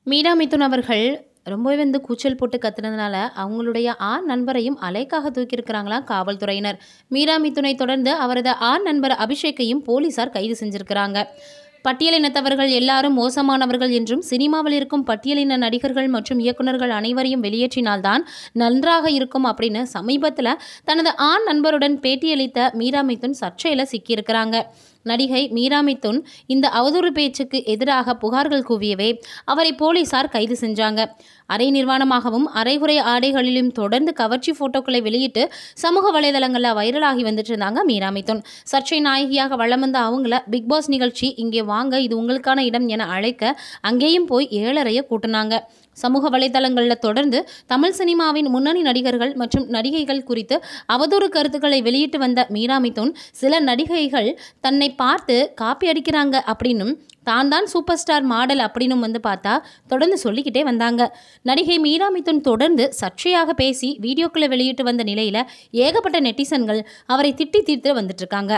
மீரா மிதுன் அவர்கள் ரொம்பவே வந்து கூச்சல் போட்டு கத்துனதுனால அவங்களுடைய ஆண் நண்பரையும் அலைக்காக தூக்கியிருக்கிறாங்களாம் காவல்துறையினர் மீரா மிதுனை தொடர்ந்து அவரது ஆண் நண்பர் அபிஷேக்கையும் போலீசார் கைது செஞ்சிருக்கிறாங்க பட்டியலினத்தவர்கள் எல்லாரும் மோசமானவர்கள் என்றும் சினிமாவில் இருக்கும் பட்டியலின நடிகர்கள் மற்றும் இயக்குனர்கள் அனைவரையும் வெளியேற்றினால்தான் நன்றாக இருக்கும் அப்படின்னு சமீபத்தில் தனது ஆண் நண்பருடன் பேட்டியளித்த மீரா மிதுன் சர்ச்சையில் சிக்கியிருக்கிறாங்க நடிகை மீரா மிதுன் இந்த அவதூறு பேச்சுக்கு எதிராக புகார்கள் கூவியவே அவரை போலீசார் கைது செஞ்சாங்க அரை நிர்வாணமாகவும் அரைகுறை ஆடைகளிலும் தொடர்ந்து கவர்ச்சி போட்டோக்களை வெளியிட்டு சமூக வலைதளங்களில் வைரலாகி வந்துட்டு இருந்தாங்க மீரா மிதுன் சர்ச்சை நாயகியாக வளம் வந்த அவங்கள பிக் பாஸ் நிகழ்ச்சி இங்கே வாங்க இது உங்களுக்கான இடம் என அழைக்க அங்கேயும் போய் ஏழரைய கூட்டினாங்க சமூக வலைதளங்களில் தொடர்ந்து தமிழ் சினிமாவின் முன்னணி நடிகர்கள் மற்றும் நடிகைகள் குறித்து அவதூறு கருத்துக்களை வெளியிட்டு வந்த மீரா மிதுன் சில நடிகைகள் தன்னை பார்த்து காப்பி அடிக்கிறாங்க அப்படின்னும் தான் தான் சூப்பர் ஸ்டார் மாடல் அப்படின்னும் வந்து பார்த்தா தொடர்ந்து சொல்லிக்கிட்டே வந்தாங்க நடிகை மீரா மிதுன் தொடர்ந்து சர்ச்சையாக பேசி வீடியோக்களை வெளியிட்டு வந்த நிலையில் ஏகப்பட்ட நெட்டிசன்கள் அவரை திட்டி தீர்த்து வந்துட்டு இருக்காங்க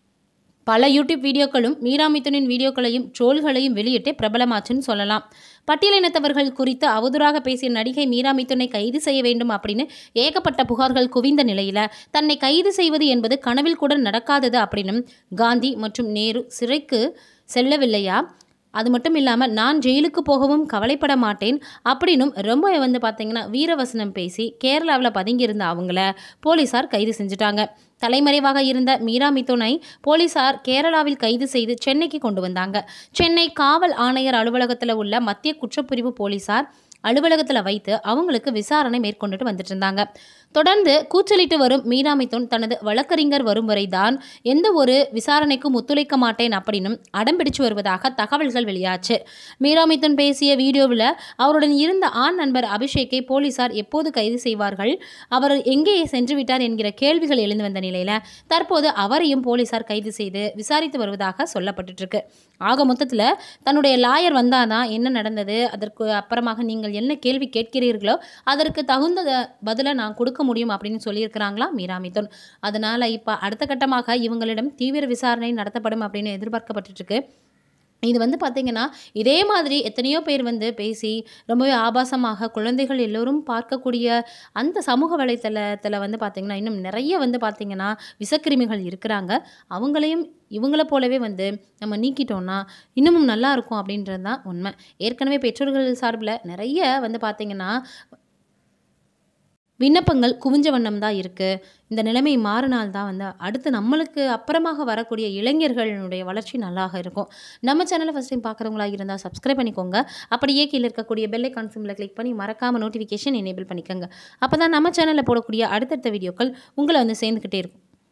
பல யூடியூப் வீடியோக்களும் மீரா மிதுனின் வீடியோக்களையும் ட்ரோல்களையும் வெளியிட்டு பிரபலமாச்சுன்னு சொல்லலாம் பட்டியலினத்தவர்கள் குறித்து அவதூறாக பேசிய நடிகை மீரா மிதுனை கைது செய்ய வேண்டும் அப்படின்னு ஏகப்பட்ட புகார்கள் குவிந்த நிலையில் தன்னை கைது செய்வது என்பது கனவில் கூட நடக்காதது அப்படின்னும் காந்தி மற்றும் நேரு சிறைக்கு செல்லவில்லையா அது மட்டும் இல்லாமல் நான் ஜெயிலுக்கு போகவும் கவலைப்பட மாட்டேன் அப்படின்னும் ரொம்ப வந்து பார்த்தீங்கன்னா வீரவசனம் பேசி கேரளாவில் பதுங்கியிருந்த அவங்கள போலீசார் கைது செஞ்சுட்டாங்க தலைமறைவாக இருந்த மீரா மிதுனை போலீசார் கேரளாவில் கைது செய்து சென்னைக்கு கொண்டு வந்தாங்க சென்னை காவல் ஆணையர் அலுவலகத்தில் உள்ள மத்திய குற்றப்பிரிவு போலீசார் அலுவலகத்தில் வைத்து அவங்களுக்கு விசாரணை மேற்கொண்டுட்டு வந்துட்டு இருந்தாங்க தொடர்ந்து கூச்சலிட்டு வரும் மீரா மிதுன் தனது வழக்கறிஞர் வரும் வரை தான் எந்த ஒரு விசாரணைக்கும் ஒத்துழைக்க மாட்டேன் அப்படின்னும் அடம்பிடிச்சு வருவதாக தகவல்கள் வெளியாச்சு மீரா மிதுன் பேசிய வீடியோவில் அவருடன் இருந்த ஆண் நண்பர் அபிஷேக்கை போலீசார் எப்போது கைது செய்வார்கள் அவர் எங்கே சென்று விட்டார் என்கிற கேள்விகள் எழுந்து வந்த நிலையில் தற்போது அவரையும் போலீசார் கைது செய்து விசாரித்து வருவதாக சொல்லப்பட்டுட்டு இருக்கு ஆக மொத்தத்தில் தன்னுடைய லாயர் வந்தாதான் என்ன நடந்தது அதற்கு அப்புறமாக நீங்கள் என்ன கேள்வி கேட்கிறீர்களோ அதற்கு தகுந்த பதிலை நான் கொடுக்க முடியும் அப்படின்னு சொல்லியிருக்கிறாங்களா மீரா மிதுன் அதனால் இப்போ அடுத்த கட்டமாக இவங்களிடம் தீவிர விசாரணை நடத்தப்படும் அப்படின்னு எதிர்பார்க்கப்பட்டுட்டு இருக்கு இது வந்து பார்த்திங்கன்னா இதே மாதிரி எத்தனையோ பேர் வந்து பேசி ரொம்பவே ஆபாசமாக குழந்தைகள் எல்லோரும் பார்க்கக்கூடிய அந்த சமூக வலைத்தளத்தில் வந்து பார்த்திங்கன்னா இன்னும் நிறைய வந்து பார்த்திங்கன்னா விஷக்கிருமிகள் இருக்கிறாங்க அவங்களையும் இவங்கள போலவே வந்து நம்ம நீக்கிட்டோம்னா இன்னமும் நல்லா இருக்கும் அப்படின்றது தான் உண்மை ஏற்கனவே பெற்றோர்கள் சார்பில் நிறைய வந்து பார்த்திங்கன்னா விண்ணப்பங்கள் குவிஞ்ச வண்ணம் தான் இருக்குது இந்த நிலைமை மாறினால் தான் வந்து அடுத்து நம்மளுக்கு அப்புறமாக வரக்கூடிய இளைஞர்களுடைய வளர்ச்சி நல்லாக இருக்கும் நம்ம சேனலை ஃபஸ்ட் டைம் பார்க்குறவங்களா இருந்தால் சப்ஸ்கிரைப் பண்ணிக்கோங்க அப்படியே கீழே இருக்கக்கூடிய பெல்லை கான்சிமில் கிளிக் பண்ணி மறக்காமல் நோட்டிஃபிகேஷன் எனேபிள் பண்ணிக்கோங்க அப்போ தான் நம்ம சேனலில் போடக்கூடிய அடுத்தடுத்த வீடியோக்கள் உங்களை வந்து சேர்ந்துக்கிட்டே இருக்கும்